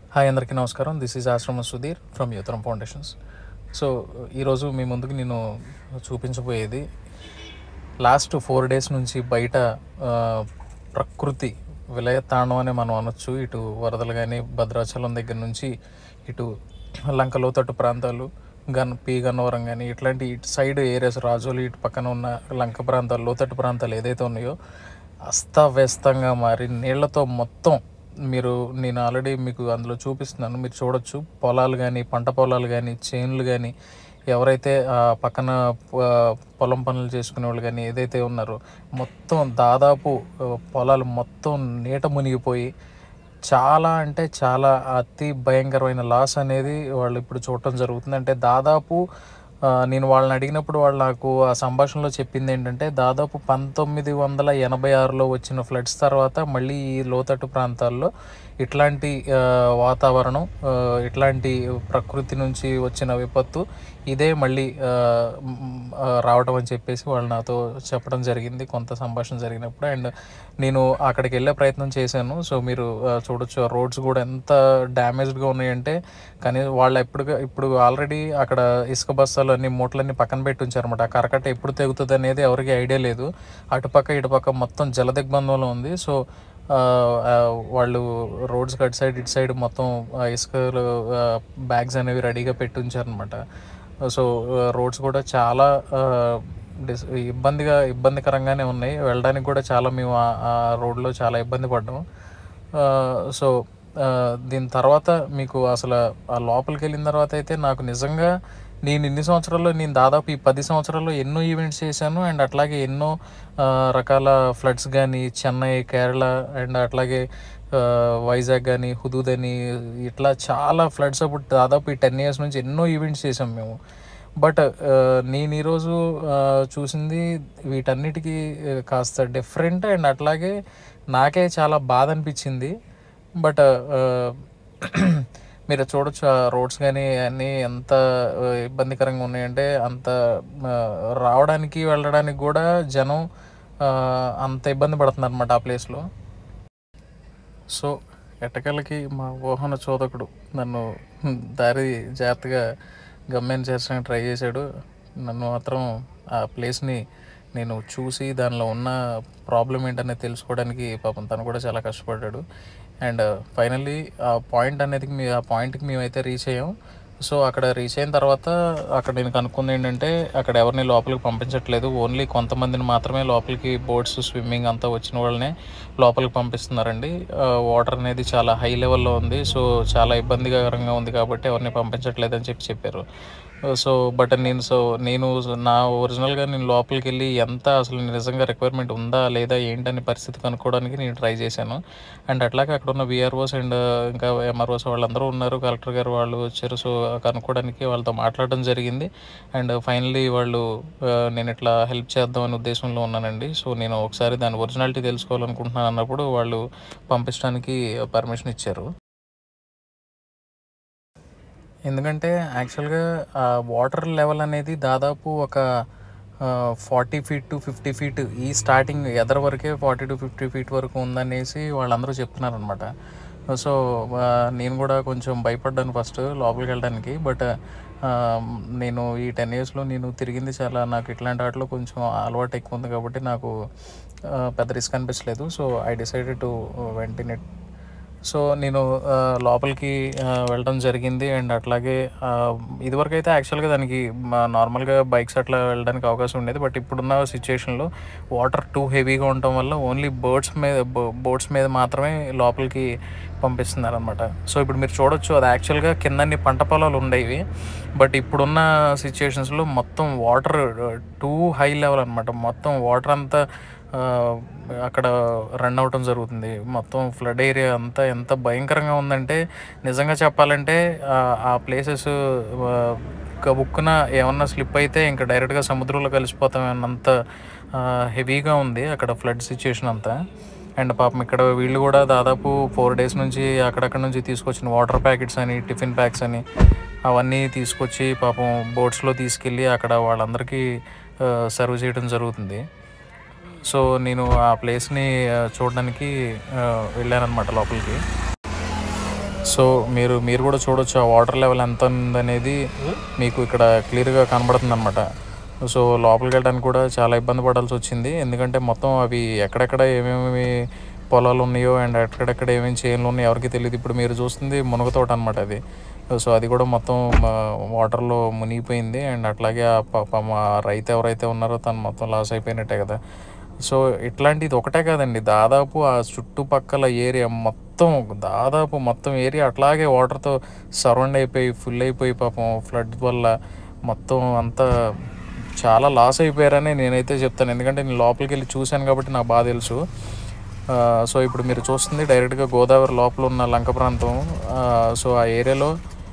hi అందరికీ నమస్కారం this is ఆశ్రమ Sudheer from Yuvatharam foundations so ఈరోజు మీ ముందుకు నేను చూపించబోయేది లాస్ట్ ఫోర్ డేస్ నుంచి బయట ఆ, ప్రకృతి విలయతాండం అని మనం అనొచ్చు ఇటు వరదలు కానీ భద్రాచలం దగ్గర నుంచి ఇటు లంక లోతట్టు ప్రాంతాలు గన్ పి గన్నవరం కానీ ఇట్లాంటి ఇటు సైడ్ ఏరియాస్ రాజోలు ఇటు పక్కన ఉన్న లంక ప్రాంతాలు లోతట్టు ప్రాంతాలు ఏదైతే ఉన్నాయో అస్తవ్యస్తంగా మారి నీళ్లతో మొత్తం మీరు నేను ఆల్రెడీ మీకు అందులో చూపిస్తున్నాను మీరు చూడొచ్చు పొలాలు కానీ పంట పొలాలు కానీ చేనులు కానీ ఎవరైతే ఆ పక్కన ప- పొలం పనులు చేసుకునే వాళ్ళు కానీ ఏదైతే ఉన్నారో మొత్తం దాదాపు ఆ, పొలాలు మొత్తం నీట మునిగిపోయి చాలా అంటే చాలా అతి భయంకరమైన లాస్ అనేది వాళ్ళు ఇప్పుడు చూడటం జరుగుతుంది అంటే దాదాపు ఆ, నేను వాళ్ళని అడిగినప్పుడు వాళ్ళు నాకు ఆ సంభాషణలో చెప్పింది ఏంటంటే దాదాపు పంతొమ్మిది వందల ఎనభై ఆరులో వచ్చిన ఫ్లడ్స్ తర్వాత మళ్ళీ ఈ లోతట్టు ప్రాంతాల్లో ఇట్లాంటి ఆ, వాతావరణం ఆ, ఇట్లాంటి ప్రకృతి నుంచి వచ్చిన విపత్తు ఇదే మళ్ళీ ఆ, మ్, ఆ, రావటం అని చెప్పేసి వాళ్ళు నాతో చెప్పడం జరిగింది కొంత సంభాషణ జరిగినప్పుడు అండ్ నేను అక్కడికి వెళ్ళే ప్రయత్నం చేశాను సో మీరు ఆ, చూడొచ్చు ఆ రోడ్స్ కూడా ఎంత డ్యామేజ్డ్గా ఉన్నాయంటే కానీ వాళ్ళు ఎప్పుడు ఇప్పుడు ఆల్రెడీ అక్కడ ఇసుక బస్తాలు అన్ని మూటలన్నీ పక్కన పెట్టి ఉంచారన్నమాట ఆ కరకట్ట ఎప్పుడు తెగుతుంది అనేది ఎవరికి ఐడియా లేదు అటుపక్క ఇటుపక్క మొత్తం జల దిగ్బంధంలో ఉంది సో ఆ, ఆ, వాళ్ళు రోడ్స్ అటు సైడ్ ఇటు సైడ్ మొత్తం ఆ ఇసుకలు బ్యాగ్స్ అనేవి రెడీగా పెట్టి ఉంచారనమాట సో రోడ్స్ కూడా చాలా ఆ, డిస్ ఇబ్బందిగా ఇబ్బందికరంగానే ఉన్నాయి వెళ్ళడానికి కూడా చాలా మేము ఆ- ఆ రోడ్లో చాలా ఇబ్బంది పడ్డాం ఆ, సో ఆ, దీని తర్వాత మీకు అసలు ఆ లోపలికి వెళ్ళిన తర్వాత అయితే నాకు నిజంగా నేను ఇన్ని సంవత్సరాల్లో నేను దాదాపు ఈ పది సంవత్సరాల్లో ఎన్నో ఈవెంట్స్ చేశాను అండ్ అట్లాగే ఎన్నో ఆ, రకాల ఫ్లడ్స్ కానీ చెన్నై కేరళ అండ్ అట్లాగే ఆ, వైజాగ్ కానీ హుదూద్ అని ఇట్లా చాలా ఫ్లడ్స్ అప్పుడు దాదాపు ఈ టెన్ ఇయర్స్ నుంచి ఎన్నో ఈవెంట్స్ చేసాం మేము బట్ నేను ఈరోజు ఆ, చూసింది వీటన్నిటికీ ఆ, కాస్త డిఫరెంట్ అండ్ అట్లాగే నాకే చాలా బాధ అనిపించింది బట్ మీరు చూడొచ్చు ఆ రోడ్స్ కానీ అన్నీ ఎంత ఆ, ఇబ్బందికరంగా ఉన్నాయంటే అంత ఆ, రావడానికి వెళ్ళడానికి కూడా జనం ఆ, అంత ఇబ్బంది పడుతున్నారు అనమాట ఆ ప్లేస్లో సో ఎట్టకేలకి మా ఊహన చోదకుడు నన్ను దారి జాగ్రత్తగా గమ్యం చేర్చడానికి ట్రై చేశాడు నన్ను మాత్రం ఆ ప్లేస్ని నేను చూసి దానిలో ఉన్న ప్రాబ్లం ఏంటనేది తెలుసుకోవడానికి పాపం తను కూడా చాలా కష్టపడ్డాడు అండ్ ఫైనల్లీ ఆ పాయింట్ అనేది మీ ఆ పాయింట్కి మేమైతే రీచ్ అయ్యాం సో అక్కడ రీచ్ అయిన తర్వాత అక్కడ నేను కనుక్కుంది ఏంటంటే అక్కడ ఎవరిని లోపలికి పంపించట్లేదు ఓన్లీ కొంతమందిని మాత్రమే లోపలికి బోట్స్ స్విమ్మింగ్ అంతా వచ్చిన వాళ్ళనే లోపలికి పంపిస్తున్నారండి వాటర్ అనేది చాలా హై లెవెల్లో ఉంది సో చాలా ఇబ్బందికరంగా ఉంది కాబట్టి ఎవరిని పంపించట్లేదు అని చెప్పి చెప్పారు సో బట్ నేను సో నేను నా ఒరిజినల్గా నేను లోపలికి వెళ్ళి ఎంత అసలు నిజంగా రిక్వైర్మెంట్ ఉందా లేదా ఏంటనే పరిస్థితి కనుక్కోవడానికి నేను ట్రై చేశాను అండ్ అట్లాగే అక్కడ ఉన్న విఆర్ఓస్ అండ్ ఇంకా ఎంఆర్ఓస్ వాళ్ళందరూ ఉన్నారు కలెక్టర్ గారు వాళ్ళు వచ్చారు సో కనుక్కోవడానికి వాళ్ళతో మాట్లాడడం జరిగింది అండ్ ఫైనలీ వాళ్ళు ఆ, నేను ఇట్లా హెల్ప్ చేద్దాం అనే ఉద్దేశంలో ఉన్నానండి సో నేను ఒకసారి దాని ఒరిజినాలిటీ తెలుసుకోవాలనుకుంటున్నాను అన్నప్పుడు వాళ్ళు పంపించడానికి పర్మిషన్ ఇచ్చారు ఎందుకంటే యాక్చువల్గా ఆ వాటర్ లెవెల్ అనేది దాదాపు ఒక forty feet to fifty feet ఈ స్టార్టింగ్ ఎదర్ వరకే ఫార్టీ టు ఫిఫ్టీ ఫీట్ వరకు ఉందనేసి వాళ్ళందరూ చెప్తున్నారనమాట సో ఆ, నేను కూడా కొంచెం భయపడ్డాను ఫస్ట్ లోపలికి వెళ్ళడానికి బట్ నేను ఈ టెన్ ఇయర్స్లో నేను తిరిగింది చాలా నాకు ఇట్లాంటి వాటిలో కొంచెం అలవాటు ఎక్కువ ఉంది కాబట్టి నాకు ఆ, పెద్ద రిస్క్ అనిపించలేదు సో ఐ డిసైడెడ్ టు వెంటనే సో నేను ఆ, లోపలికి ఆ, వెళ్ళడం జరిగింది అండ్ అట్లాగే ఆ, ఇదివరకు అయితే యాక్చువల్గా దానికి మా- నార్మల్గా బైక్స్ అట్లా వెళ్ళడానికి అవకాశం ఉండేది బట్ ఇప్పుడున్న సిచ్యుయేషన్లో వాటర్ టూ హెవీగా ఉండటం వల్ల ఓన్లీ బోట్స్ మీద బోట్స్ మీద మాత్రమే లోపలికి పంపిస్తున్నారు అనమాట సో ఇప్పుడు మీరు చూడొచ్చు అది యాక్చువల్గా కిందన్ని పంట పొలాలు ఉండేవి బట్ ఇప్పుడున్న సిచ్యుయేషన్స్లో మొత్తం వాటర్ టూ హై లెవెల్ అనమాట మొత్తం వాటర్ అంతా ఆ, అక్కడ రన్ అవటం జరుగుతుంది మొత్తం ఫ్లడ్ ఏరియా అంతా ఎంత భయంకరంగా ఉందంటే నిజంగా చెప్పాలంటే ఆ, ఆ ప్లేసెస్ కబుక్కున ఏమన్నా స్లిప్ అయితే ఇంకా డైరెక్ట్గా సముద్రంలో కలిసిపోతామన్నంత హెవీగా ఉంది అక్కడ ఫ్లడ్ సిచ్యుయేషన్ అంతా అండ్ పాపం ఇక్కడ వీళ్ళు కూడా దాదాపు ఫోర్ డేస్ నుంచి అక్కడక్కడ నుంచి తీసుకొచ్చిన వాటర్ ప్యాకెట్స్ అని టిఫిన్ ప్యాక్స్ అని అవన్నీ తీసుకొచ్చి పాపం బోట్స్లో తీసుకెళ్ళి అక్కడ వాళ్ళందరికీ సర్వ్ చేయడం జరుగుతుంది సో నేను ఆ ప్లేస్ని ఆ, చూడడానికి ఆ, వెళ్ళానన్నమాట లోపలికి సో మీరు మీరు కూడా చూడొచ్చు ఆ వాటర్ లెవెల్ ఎంత ఉందనేది మీకు ఇక్కడ క్లియర్గా కనబడుతుంది అనమాట సో లోపలికి వెళ్ళడానికి కూడా చాలా ఇబ్బంది పడాల్సి వచ్చింది ఎందుకంటే మొత్తం అవి ఎక్కడెక్కడ ఏమేమి పొలాలు ఉన్నాయో అండ్ ఎక్కడెక్కడ ఏమేమి చేనులు ఉన్నాయో ఎవరికి తెలియదు ఇప్పుడు మీరు చూస్తుంది మునగతోట అనమాట అది సో అది కూడా మొత్తం వాటర్లో మునిగిపోయింది అండ్ అట్లాగే ఆ పాప మా రైతు ఎవరైతే ఉన్నారో తను మొత్తం లాస్ అయిపోయినట్టే కదా సో ఇట్లాంటిది ఒకటే కాదండి దాదాపు ఆ చుట్టుపక్కల ఏరియా మొత్తం దాదాపు మొత్తం ఏరియా అట్లాగే వాటర్తో సరౌండ్ అయిపోయి ఫుల్ అయిపోయి పాపం ఫ్లడ్ వల్ల మొత్తం అంతా చాలా లాస్ అయిపోయారని నేనైతే చెప్తాను ఎందుకంటే నేను లోపలికి వెళ్ళి చూశాను కాబట్టి నాకు బాగా తెలుసు ఆ, సో ఇప్పుడు మీరు చూస్తుంది డైరెక్ట్గా గోదావరి లోపల ఉన్న లంక ప్రాంతం ఆ, సో ఆ ఏరియాలో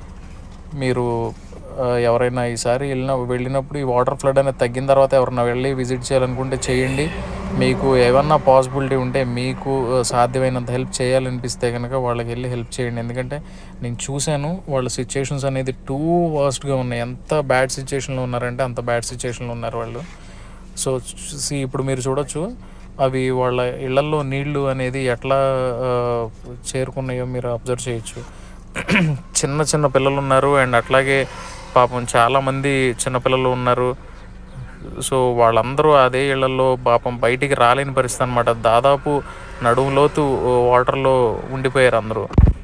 మీరు ఆ, ఎవరైనా ఈసారి వెళ్ళిన వెళ్ళినప్పుడు ఈ వాటర్ ఫ్లడ్ అనేది తగ్గిన తర్వాత ఎవరైనా వెళ్ళి విజిట్ చేయాలనుకుంటే చేయండి మీకు ఏమన్నా పాసిబిలిటీ ఉంటే మీకు ఆ, సాధ్యమైనంత హెల్ప్ చేయాలనిపిస్తే కనుక వాళ్ళకి వెళ్ళి హెల్ప్ చేయండి ఎందుకంటే నేను చూశాను వాళ్ళ సిచ్యుయేషన్స్ అనేది టూ వర్స్ట్గా ఉన్నాయి ఎంత బ్యాడ్ సిచ్యుయేషన్లో ఉన్నారంటే అంత బ్యాడ్ సిచ్యుయేషన్లో ఉన్నారు వాళ్ళు సో చూసి ఇప్పుడు మీరు చూడొచ్చు అవి వాళ్ళ ఇళ్లల్లో నీళ్లు అనేది ఎట్లా ఆ, చేరుకున్నాయో మీరు అబ్జర్వ్ చేయొచ్చు చిన్న చిన్న పిల్లలు ఉన్నారు అండ్ అట్లాగే పాపం చాలామంది చిన్నపిల్లలు ఉన్నారు సో వాళ్ళందరూ అదే ఇళ్లలో పాపం బయటికి రాలేని పరిస్థితి అనమాట దాదాపు నడుము లోతు వాటర్లో ఉండిపోయారు అందరూ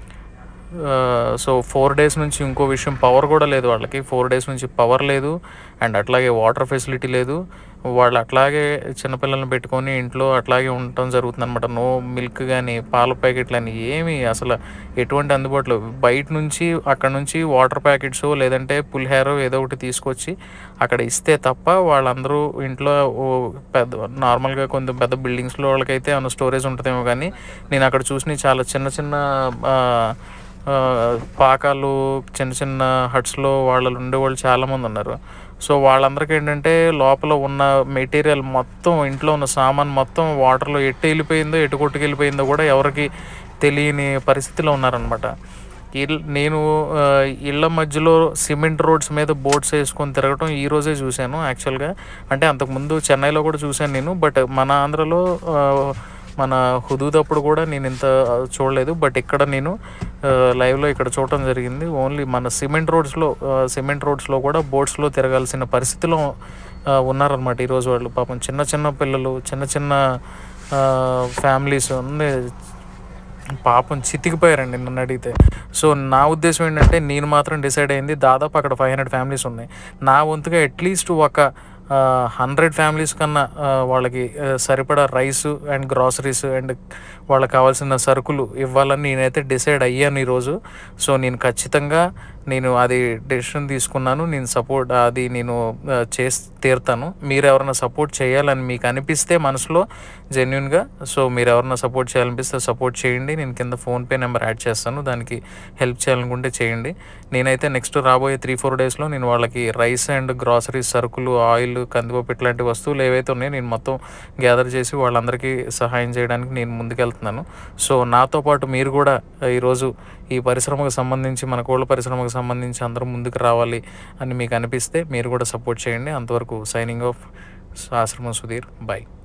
ఆ, సో ఫోర్ డేస్ నుంచి ఇంకో విషయం పవర్ కూడా లేదు వాళ్ళకి ఫోర్ డేస్ నుంచి పవర్ లేదు అండ్ అట్లాగే వాటర్ ఫెసిలిటీ లేదు వాళ్ళు అట్లాగే చిన్నపిల్లల్ని పెట్టుకొని ఇంట్లో అట్లాగే ఉండటం జరుగుతుంది అనమాట నో మిల్క్ కానీ పాల ప్యాకెట్లు అని ఏమీ అసలు ఎటువంటి అందుబాటులో బయట నుంచి అక్కడ నుంచి వాటర్ ప్యాకెట్స్ లేదంటే పులిహేర ఏదో ఒకటి తీసుకొచ్చి అక్కడ ఇస్తే తప్ప వాళ్ళందరూ ఇంట్లో ఓ పెద్ద నార్మల్గా కొంచెం పెద్ద బిల్డింగ్స్లో వాళ్ళకైతే ఏమైనా స్టోరేజ్ ఉంటుందేమో కానీ నేను అక్కడ చూసిన చాలా చిన్న చిన్న ఆ, ఆ, పాకాలు చిన్న చిన్న హట్స్లో వాళ్ళు ఉండేవాళ్ళు చాలామంది ఉన్నారు సో వాళ్ళందరికీ ఏంటంటే లోపల ఉన్న మెటీరియల్ మొత్తం ఇంట్లో ఉన్న సామాన్ మొత్తం వాటర్లో ఎటు వెళ్ళిపోయిందో ఎటు కొట్టుకెళ్ళిపోయిందో కూడా ఎవరికి తెలియని పరిస్థితిలో ఉన్నారనమాట ఇల్ నేను ఆ, ఇళ్ళ మధ్యలో సిమెంట్ రోడ్స్ మీద బోట్స్ వేసుకొని తిరగటం ఈ రోజే చూశాను యాక్చువల్గా అంటే అంతకుముందు చెన్నైలో కూడా చూశాను నేను బట్ మన ఆంధ్రలో ఆ, మన హుదూద్ అప్పుడు కూడా నేను ఇంత చూడలేదు బట్ ఇక్కడ నేను ఆ, లైవ్లో ఇక్కడ చూడటం జరిగింది ఓన్లీ మన సిమెంట్ రోడ్స్లో ఆ, సిమెంట్ రోడ్స్లో కూడా బోట్స్లో తిరగాల్సిన పరిస్థితిలో ఆ, ఉన్నారనమాట ఈరోజు వాళ్ళు పాపం చిన్న చిన్న పిల్లలు చిన్న చిన్న ఫ్యామిలీస్ అన్నీ పాపం చితికిపోయారండి నన్ను అడిగితే సో నా ఉద్దేశం ఏంటంటే నేను మాత్రం డిసైడ్ అయింది దాదాపు అక్కడ ఫైవ్ హండ్రెడ్ ఫ్యామిలీస్ ఉన్నాయి నా వంతుగా అట్లీస్ట్ ఒక హండ్రెడ్ ఫ్యామిలీస్ కన్నా ఆ, వాళ్ళకి ఆ, సరిపడా రైస్ అండ్ గ్రాసరీస్ అండ్ వాళ్ళకి కావాల్సిన సరుకులు ఇవ్వాలని నేనైతే డిసైడ్ అయ్యాను ఈరోజు సో నేను ఖచ్చితంగా నేను అది డెసిషన్ తీసుకున్నాను నేను సపోర్ట్ అది నేను ఆ, చేసి తీరుతాను మీరు ఎవరైనా సపోర్ట్ చేయాలని మీకు అనిపిస్తే మనసులో జెన్యున్గా సో మీరు ఎవరైనా సపోర్ట్ చేయాలనిపిస్తే సపోర్ట్ చేయండి నేను కింద ఫోన్పే నెంబర్ యాడ్ చేస్తాను దానికి హెల్ప్ చేయాలనుకుంటే చేయండి నేనైతే నెక్స్ట్ రాబోయే త్రీ ఫోర్ డేస్లో నేను వాళ్ళకి రైస్ అండ్ గ్రాసరీస్ సరుకులు ఆయిల్ కందిపప్పు ఇట్లాంటి వస్తువులు ఏవైతే ఉన్నాయో నేను మొత్తం గ్యాదర్ చేసి వాళ్ళందరికీ సహాయం చేయడానికి నేను ముందుకెళ్తున్నాను సో నాతో పాటు మీరు కూడా ఈరోజు ఈ పరిశ్రమకు సంబంధించి మన కోళ్ళ పరిశ్రమకు సంబంధించి అందరూ ముందుకు రావాలి అని మీకు అనిపిస్తే మీరు కూడా సపోర్ట్ చేయండి అంతవరకు సైనింగ్ ఆఫ్ ఆశ్రమం సుధీర్ బాయ్